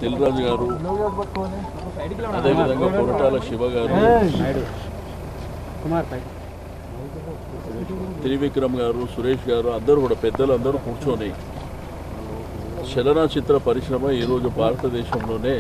దిల్రాజు గారు అదేవిధంగా కొరటాల శివ గారు కుమార్ పై త్రివిక్రమ్ గారు సురేష్ గారు అందరూ కూడా పెద్దలు అందరూ కూర్చొని చలనచిత్ర పరిశ్రమ ఈరోజు భారతదేశంలోనే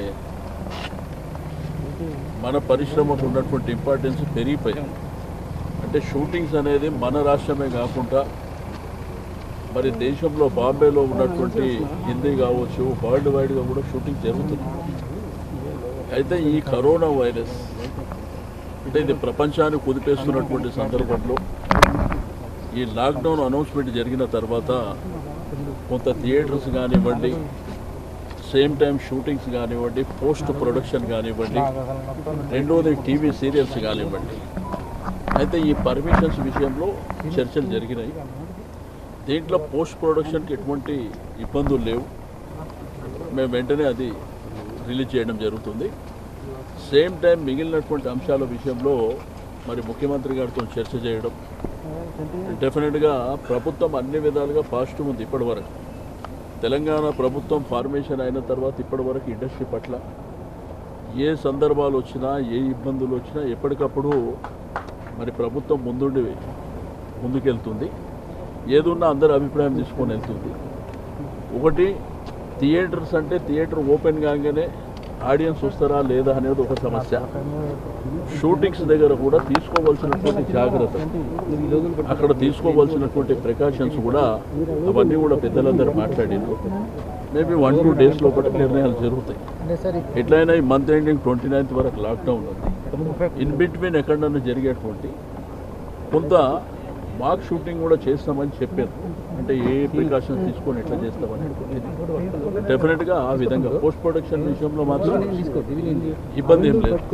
మన పరిశ్రమకు ఉన్నటువంటి ఇంపార్టెన్స్ పెరిగిపోయింది అంటే షూటింగ్స్ అనేది మన రాష్ట్రమే కాకుండా మరి దేశంలో బాంబేలో ఉన్నటువంటి హిందీ కావచ్చు వరల్డ్ వైడ్గా కూడా షూటింగ్ జరుగుతుంది అయితే ఈ కరోనా వైరస్ అంటే ఇది ప్రపంచాన్ని కుదిపేస్తున్నటువంటి సందర్భంలో ఈ లాక్డౌన్ అనౌన్స్మెంట్ జరిగిన తర్వాత కొంత థియేటర్స్ కానివ్వండి సేమ్ టైం షూటింగ్స్ కానివ్వండి పోస్ట్ ప్రొడక్షన్ కానివ్వండి రెండోది టీవీ సీరియల్స్ కానివ్వండి అయితే ఈ పర్మిషన్స్ విషయంలో చర్చలు జరిగినాయి దీంట్లో పోస్ట్ ప్రొడక్షన్కి ఎటువంటి ఇబ్బందులు లేవు మేము వెంటనే అది రిలీజ్ చేయడం జరుగుతుంది సేమ్ టైం మిగిలినటువంటి అంశాల విషయంలో మరి ముఖ్యమంత్రి గారితో చర్చ చేయడం డెఫినెట్గా ప్రభుత్వం అన్ని విధాలుగా పాజిటివ్ ఉంది ఇప్పటివరకు తెలంగాణ ప్రభుత్వం ఫార్మేషన్ అయిన తర్వాత ఇప్పటివరకు ఇండస్ట్రీ పట్ల ఏ సందర్భాలు వచ్చినా ఏ ఇబ్బందులు వచ్చినా ఎప్పటికప్పుడు మరి ప్రభుత్వం ముందుండి ముందుకెళ్తుంది ఏదున్నా అందరి అభిప్రాయం తీసుకొని వెళ్తుంది ఒకటి థియేటర్స్ అంటే థియేటర్ ఓపెన్ కాగానే ఆడియన్స్ వస్తారా లేదా అనేది ఒక సమస్య షూటింగ్స్ దగ్గర కూడా తీసుకోవాల్సినటువంటి జాగ్రత్త అక్కడ తీసుకోవాల్సినటువంటి ప్రికాషన్స్ కూడా అవన్నీ కూడా పెద్దలందరూ మాట్లాడిండ్రు మేబీ వన్ టూ డేస్ లోపల నిర్ణయాలు జరుగుతాయి అంటే సార్ ఎట్లయినా ఈ మంత్ ఎండింగ్ ట్వంటీ నైన్త్ వరకు లాక్డౌన్ ఉంది ఇన్ బిట్వీన్ ఎక్కడన్నా జరిగేటువంటి కొంత మాక్ షూటింగ్ కూడా చేస్తామని చెప్పారు అంటే ఏ ప్రికాషన్స్ తీసుకొని ఎట్లా చేస్తామని డెఫినెట్గా ఆ విధంగా పోస్ట్ ప్రొడక్షన్ విషయంలో మాత్రం ఇబ్బంది ఏం లేదు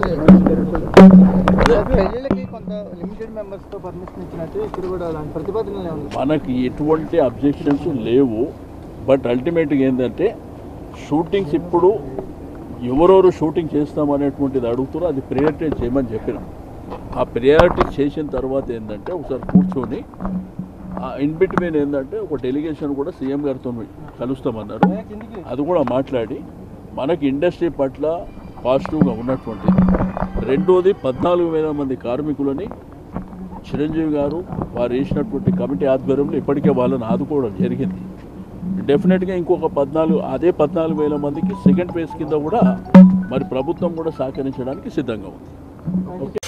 అదే పెళ్ళిళ్ళకి కొంత లిమిటెడ్ మెంబర్స్ తో పర్మిషన్ ఇచ్చినట్టు ఇక్కడ కూడా అలాంటి ప్రతిపాదనలు ఉంది మనకి ఎటువంటి అబ్జెక్షన్స్ లేవు బట్ అల్టిమేట్గా ఏంటంటే షూటింగ్స్ ఇప్పుడు ఎవరెవరు షూటింగ్ చేస్తామనేటువంటిది అడుగుతారో అది ప్రియారిటీ చేయమని చెప్పినాం ఆ ప్రియారిటీ చేసిన తర్వాత ఏంటంటే ఒకసారి కూర్చొని ఇన్ బిట్వీన్ ఏంటంటే ఒక డెలిగేషన్ కూడా సీఎం గారితో కలుస్తామన్నారు అది కూడా మాట్లాడి మనకి ఇండస్ట్రీ పట్ల పాజిటివ్గా ఉన్నటువంటిది రెండోది పద్నాలుగు వేల మంది కార్మికులని చిరంజీవి గారు వారు వేసినటువంటి కమిటీ ఆధ్వర్యంలో ఇప్పటికే వాళ్ళని ఆదుకోవడం జరిగింది డెఫినెట్గా ఇంకొక పద్నాలుగు అదే పద్నాలుగు వేల మందికి సెకండ్ ఫేజ్ కింద కూడా మరి ప్రభుత్వం కూడా సహకరించడానికి సిద్ధంగా ఉంది ఓకే